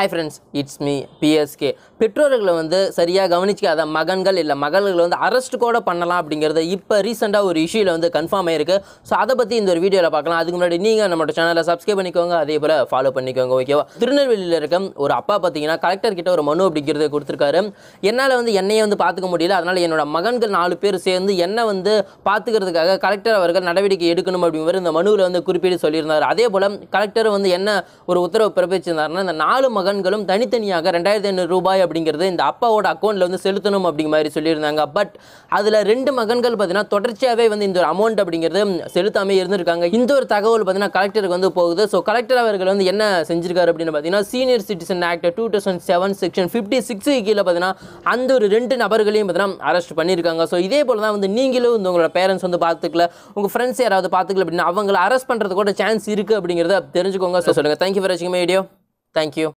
hi friends it's me BSK பெற்றோர்களை வந்து சரியாக கவனிக்காத மகன்கள் இல்லை மகள்களை வந்து அரெஸ்ட் கூட பண்ணலாம் அப்படிங்கிறது இப்போ ரீசெண்டாக ஒரு இஷ்யூவில் வந்து கன்ஃபார்ம் ஆயிருக்கு ஸோ அதை பற்றி இந்த ஒரு வீடியோவில் பார்க்கலாம் அதுக்கு முன்னாடி நீங்கள் நம்மளோட சேனலை சப்ஸ்கிரைப் பண்ணிக்கோங்க அதே போல் ஃபாலோ பண்ணிக்கோங்க ஓகேவா திருநெல்வேலியில் இருக்க ஒரு அப்பா பார்த்தீங்கன்னா கலெக்டர் கிட்ட ஒரு மனு அப்படிங்கிறது கொடுத்துருக்காரு என்னால் வந்து என்னையே வந்து பார்த்துக்க முடியல அதனால் என்னோட மகன்கள் நாலு பேர் சேர்ந்து என்னை வந்து பார்த்துக்கிறதுக்காக கலெக்டர் அவர்கள் நடவடிக்கை எடுக்கணும் அப்படிங்கிற இந்த மனுவில் வந்து குறிப்பிட்டு சொல்லியிருந்தார் அதே போல் கலெக்டர் வந்து என்ன ஒரு உத்தரவு பிறப்பிச்சிருந்தாருன்னா இந்த நாலு மகன்களும் தனித்தனியாக ரெண்டாயிரத்தி ஐநூறு ரூபாய் அப்படிங்கிறது இந்த அப்பாவோட அக்கௌண்ட்டில் வந்து செலுத்தணும் அப்படிங்கிற மாதிரி சொல்லியிருந்தாங்க பட் அதில் ரெண்டு மகன்கள் பார்த்தீங்கன்னா தொடர்ச்சியாகவே வந்து இந்த ஒரு அமௌண்ட் அப்படிங்கிறது செலுத்தாமே இருந்திருக்காங்க இந்த ஒரு தகவல் பார்த்தீங்கன்னா கலெக்டருக்கு வந்து போகுது ஸோ கலெக்டர் அவர்கள் வந்து என்ன செஞ்சிருக்காரு அப்படின்னு பார்த்தீங்கன்னா senior citizen act two thousand seven section fifty six கீழே பார்த்தீங்கன்னா அந்த ஒரு ரெண்டு நபர்களையும் பார்த்தீங்கன்னா அரெஸ்ட் பண்ணியிருக்காங்க ஸோ இதே போல் தான் வந்து நீங்களும் வந்து உங்களோட பேரண்ட்ஸ் வந்து பார்த்துக்கல உங்கள் ஃப்ரெண்ட்ஸ் யாராவது பார்த்துக்கல அப்படின்னா அவங்கள அரெஸ்ட் பண்ணுறது கூட சான்ஸ் இருக்குது அப்படிங்கிறத தெரிஞ்சுக்கோங்க ஸோ சொல்லுங்கள் தேங்க்யூ ஃபார் வாட்சிங் வீடியோ தேங்க்யூ